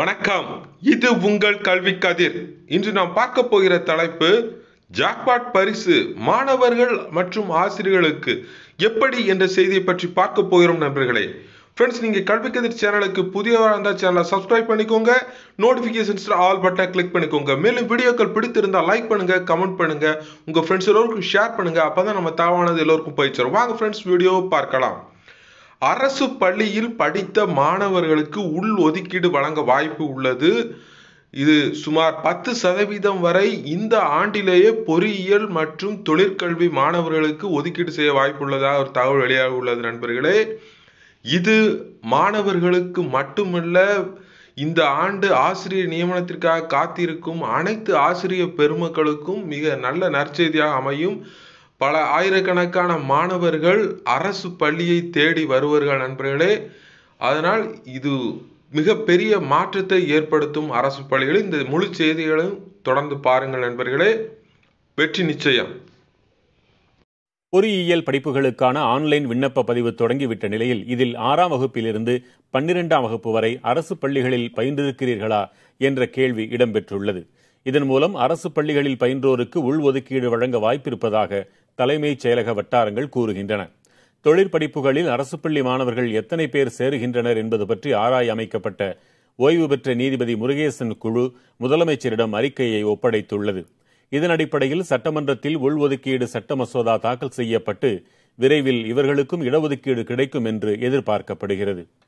வணக்கம் இது உங்கள் கல்வி கதிர் இன்று நாம் பார்க்க போகிற தலைப்பு ஜாக்பாட் பரிசு மாணவர்கள் மற்றும் ஆசிரியர்களுக்கு எப்படி என்ற செய்தியை பற்றி பார்க்க போகிறோம் நண்பர்களே ஃப்ரெண்ட்ஸ் நீங்க கல்வி கதிர் சேனலுக்கு புதியவராக இருந்தால் சேனலை சப்ஸ்கிரைப் பண்ணிக்கோங்க நோட்டிஃபிகேஷன்ஸ் ஆல் பட்டன் கிளிக் பண்ணிக்கோங்க மேலும் வீடியோக்கள் பிடித்திருந்தால் லைக் பண்ணுங்க கமெண்ட் பண்ணுங்க உங்க ஃப்ரெண்ட்ஸ் எல்லோருக்கும் ஷேர் பண்ணுங்க அப்பதான் நம்ம தகவலானது எல்லோருக்கும் போய் சேரும் வாங்க ஃப்ரெண்ட்ஸ் வீடியோ பார்க்கலாம் அரசு பள்ளியில் படித்த மாணவர்களுக்கு உள் ஒதுக்கீடு வழங்க வாய்ப்பு உள்ளது இது சுமார் பத்து சதவீதம் வரை இந்த ஆண்டிலேயே பொறியியல் மற்றும் தொழிற்கல்வி மாணவர்களுக்கு ஒதுக்கீடு செய்ய வாய்ப்புள்ளதாக ஒரு தகவல் வெளியாக உள்ளது நண்பர்களே இது மாணவர்களுக்கு மட்டுமல்ல இந்த ஆண்டு ஆசிரியர் நியமனத்திற்காக காத்திருக்கும் அனைத்து ஆசிரியர் பெருமக்களுக்கும் மிக நல்ல நற்செய்தியாக அமையும் பல ஆயிரக்கணக்கான மாணவர்கள் அரசு பள்ளியை தேடி வருவார்கள் நண்பர்களே அதனால் இது மிகப்பெரிய மாற்றத்தை ஏற்படுத்தும் அரசு பள்ளிகளில் இந்த முழு செய்திகளையும் தொடர்ந்து பாருங்கள் நண்பர்களே வெற்றி நிச்சயம் பொறியியல் படிப்புகளுக்கான ஆன்லைன் விண்ணப்ப பதிவு தொடங்கிவிட்ட நிலையில் இதில் ஆறாம் வகுப்பிலிருந்து பன்னிரெண்டாம் வகுப்பு வரை அரசு பள்ளிகளில் பயின்றிருக்கிறீர்களா என்ற கேள்வி இடம்பெற்றுள்ளது இதன் மூலம் அரசு பள்ளிகளில் பயின்றோருக்கு உள்ஒதுக்கீடு வழங்க வாய்ப்பிருப்பதாக தலைமைச் செயலக வட்டாரங்கள் கூறுகின்றன தொழிற்படிப்புகளில் அரசு பள்ளி மாணவர்கள் எத்தனை பேர் சேருகின்றனர் என்பது பற்றி ஆராய அமைக்கப்பட்ட ஓய்வு பெற்ற நீதிபதி முருகேசன் குழு முதலமைச்சரிடம் அறிக்கையை ஒப்படைத்துள்ளது இதன் அடிப்படையில் சட்டமன்றத்தில் உள்ஒதுக்கீடு சட்ட மசோதா தாக்கல் செய்யப்பட்டு விரைவில் இவர்களுக்கும் இடஒதுக்கீடு கிடைக்கும் என்று எதிர்பார்க்கப்படுகிறது